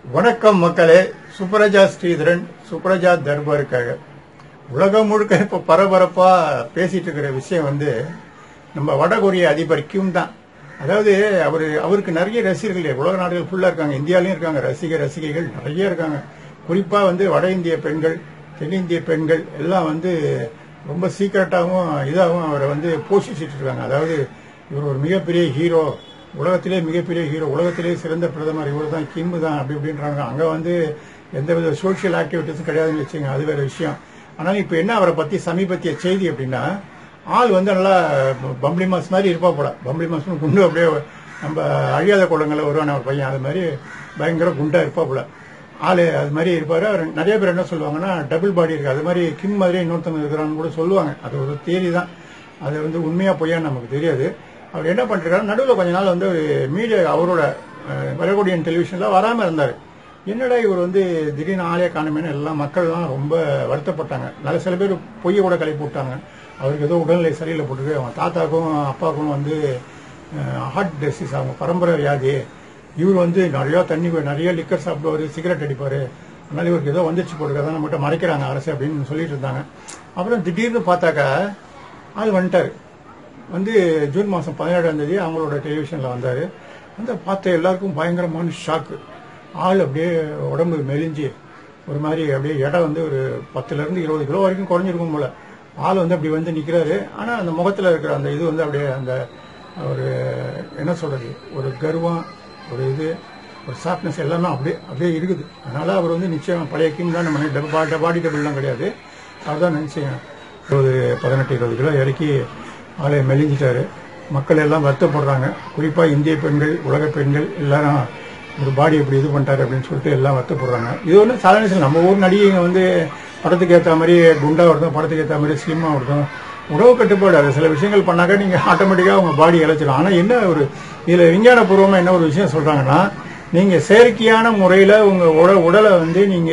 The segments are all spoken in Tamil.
வணக்கம் மக்களே சுப்ரஜா ஸ்ரீதரன் சுப்ரஜா தர்பாருக்காக உலகம் முழுக்க இப்ப பரபரப்பா பேசிட்டு இருக்கிற விஷயம் வந்து நம்ம வடகொரிய அதிபர் கிம் தான் அதாவது அவரு அவருக்கு நிறைய ரசிகர்கள் உலக நாடுகள் ஃபுல்லா இருக்காங்க இந்தியாலயும் இருக்காங்க ரசிக ரசிகைகள் நிறைய இருக்காங்க குறிப்பா வந்து வட இந்திய பெண்கள் தென்னிந்திய பெண்கள் எல்லாம் வந்து ரொம்ப சீக்கிரட்டாகவும் இதாகவும் அவரை வந்து போஷிச்சுட்டு இருக்காங்க அதாவது இவர் ஒரு மிகப்பெரிய ஹீரோ உலகத்திலே மிகப்பெரிய ஹீரோ உலகத்திலே சிறந்த பிரதமர் இவர் தான் கிம் தான் அப்படி இப்படின்றாங்க அங்க வந்து எந்தவித சோஷியல் ஆக்டிவிட்டிஸும் கிடையாதுன்னு வச்சுங்க அது வேற விஷயம் ஆனால் இப்போ என்ன அவரை பத்தி சமீபத்திய செய்தி அப்படின்னா ஆள் வந்து நல்லா பம்பளி மாஸ் மாதிரி இருப்பா போல பம்பளி மாஸ் குண்டு அப்படியே நம்ம அழியாத குளங்களில் வருவான ஒரு பையன் அது மாதிரி பயங்கர குண்டா இருப்பா போல ஆளு அது மாதிரி இருப்பாரு அவர் நிறைய பேர் என்ன சொல்லுவாங்கன்னா டபுள் பாடி இருக்கு அது மாதிரி கிம் மாதிரி இன்னொருத்தவங்க இருக்கிறான்னு கூட சொல்லுவாங்க அது ஒரு தேரி தான் அது வந்து உண்மையா பொய்யா நமக்கு தெரியாது அவர் என்ன பண்ணிருக்காரு நடுவில் கொஞ்ச நாள் வந்து மீடியா அவரோட அஹ், வடகொடியன் டெலிவிஷன்ல வராம இருந்தாரு என்னடா இவர் வந்து திடீர்னு ஆலய காணுமேனு எல்லாம் மக்கள்லாம் ரொம்ப வருத்தப்பட்டாங்க நல்ல சில பேர் பொய்ய கூட கிளப்பி விட்டாங்க அவருக்கு ஏதோ உடல்நிலை சரியில்லை போட்டுருக்கு அவன் தாத்தாக்கும் அப்பாவுக்கும் வந்து ஹார்ட் டிசீஸ் அவங்க பரம்பரை வியாதி இவர் வந்து நிறைய தண்ணி நிறைய லிக்கர் சாப்பிடுவாரு சிகரெட் அடிப்பாரு அதனால இவருக்கு ஏதோ வந்துச்சு போட்டுருக்கு அதான் நம்மகிட்ட மறைக்கிறாங்க அரசு அப்படின்னு சொல்லிட்டு இருந்தாங்க அப்புறம் திடீர்னு பார்த்தாக்கா ஆள் வந்துட்டாரு வந்து ஜூன் மாதம் பதினேழாம் தேதி அவங்களோட டெலிவிஷனில் வந்தார் வந்து பார்த்த எல்லாருக்கும் பயங்கரமான ஷாக்கு ஆள் அப்படியே உடம்பு மெலிஞ்சு ஒரு மாதிரி அப்படியே எடை வந்து ஒரு பத்துலேருந்து இருபது கிலோ வரைக்கும் குறைஞ்சிருக்கும் போல ஆள் வந்து அப்படி வந்து நிற்கிறாரு ஆனால் அந்த முகத்தில் இருக்கிற அந்த இது வந்து அப்படியே அந்த ஒரு என்ன சொல்றது ஒரு கர்வம் ஒரு இது ஒரு சாஃப்ட்னஸ் எல்லாமே அப்படியே அப்படியே இருக்குது அதனால அவர் வந்து நிச்சயம் பழைய கிம் தான் நம்ம டபா பாடி டபுள்லாம் கிடையாது அவர் தான் நிச்சயம் இருபது பதினெட்டு இருபது கிலோ இறக்கி ஆளை மெலிஞ்சிட்டாரு மக்கள் எல்லாம் வருத்தப்படுறாங்க குறிப்பா இந்திய பெண்கள் உலக பெண்கள் எல்லாரும் ஒரு பாடி எப்படி இது பண்ணிட்டாரு அப்படின்னு சொல்லிட்டு எல்லாம் வருத்தப்படுறாங்க இது ஒன்று சாதாரண விஷயம் நம்ம ஊர் நடிகைங்க வந்து படத்துக்கு ஏற்ற மாதிரி குண்டா வருதும் படத்துக்கு ஏற்ற மாதிரி ஸ்லிம்மா வருதும் உணவு கட்டுப்பாடு அது சில விஷயங்கள் பண்ணாக்க நீங்க ஆட்டோமேட்டிக்கா உங்க பாடி இழைச்சிடும் ஆனா என்ன ஒரு இதுல விஞ்ஞானபூர்வமா என்ன ஒரு விஷயம் சொல்றாங்கன்னா நீங்க செயற்கையான முறையில உங்க உட- உடலை வந்து நீங்க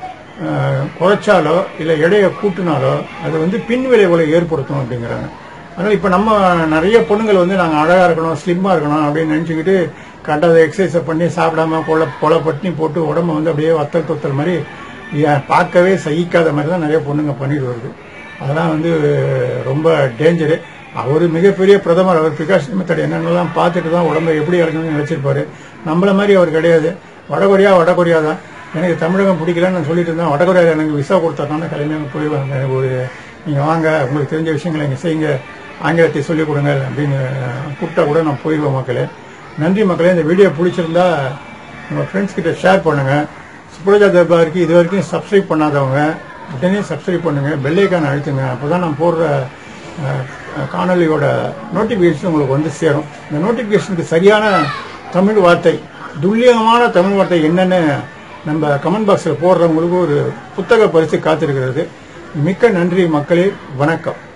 அஹ், குறைச்சாலோ இல்ல எடையை கூட்டினாலோ அது வந்து பின் விளைவுகளை ஏற்படுத்தும் அப்படிங்கிறாங்க அதனால இப்ப நம்ம நிறைய பொண்ணுங்கள் வந்து நாங்க அழகா இருக்கணும் ஸ்லிம்மா இருக்கணும் அப்படின்னு நினைச்சுக்கிட்டு கரெக்டாக எக்ஸசைஸை பண்ணி சாப்பிடாம கொலை கொலை பட்டினி போட்டு உடம்ப வந்து அப்படியே வத்தல் தொத்தல் மாதிரி ஏன் பார்க்கவே சகிக்காத மாதிரி தான் நிறைய பொண்ணுங்க பண்ணிட்டு வருது அதெல்லாம் வந்து ரொம்ப டேஞ்சரு அவர் மிகப்பெரிய பிரதமர் அவர் பிகாஷ் மெத்தட் என்னென்னலாம் பார்த்துட்டு தான் உடம்பை எப்படி இறக்கணும்னு நினைச்சிருப்பாரு நம்மள மாதிரி அவர் கிடையாது வடகொரியா வடகொரியா தான் எனக்கு தமிழகம் பிடிக்கலன்னு நான் சொல்லிட்டு இருந்தேன் வடகொரியா எனக்கு விசா கொடுத்தாருன்னா கிளம்பி அங்கே போயிடுவாங்க எனக்கு ஒரு நீங்கள் வாங்க உங்களுக்கு தெரிஞ்ச விஷயங்களை இங்கே செய்யுங்க ஆங்கிலத்தை சொல்லிக் கொடுங்க அப்படின்னு கூப்பிட்டா கூட நான் போயிடுவேன் மக்களே நன்றி மக்களே இந்த வீடியோ பிடிச்சிருந்தா நம்ம ஃப்ரெண்ட்ஸ் கிட்ட ஷேர் பண்ணுங்க சுப்ரஜா தர்பாருக்கு இது வரைக்கும் சப்ஸ்கிரைப் பண்ணாதவங்க உடனே சப்ஸ்கிரைப் பண்ணுங்க பெல்லைக்கான அழுத்துங்க அப்பதான் நான் போடுற அஹ், காணொளியோட நோட்டிபிகேஷன் உங்களுக்கு வந்து சேரும் இந்த நோட்டிபிகேஷனுக்கு சரியான தமிழ் வார்த்தை துல்லியமான தமிழ் வார்த்தை என்னன்னு நம்ம கமெண்ட் பாக்ஸில் போடுறவங்களுக்கு ஒரு புத்தக பரிசு காத்திருக்கிறது மிக்க நன்றி மக்களே வணக்கம்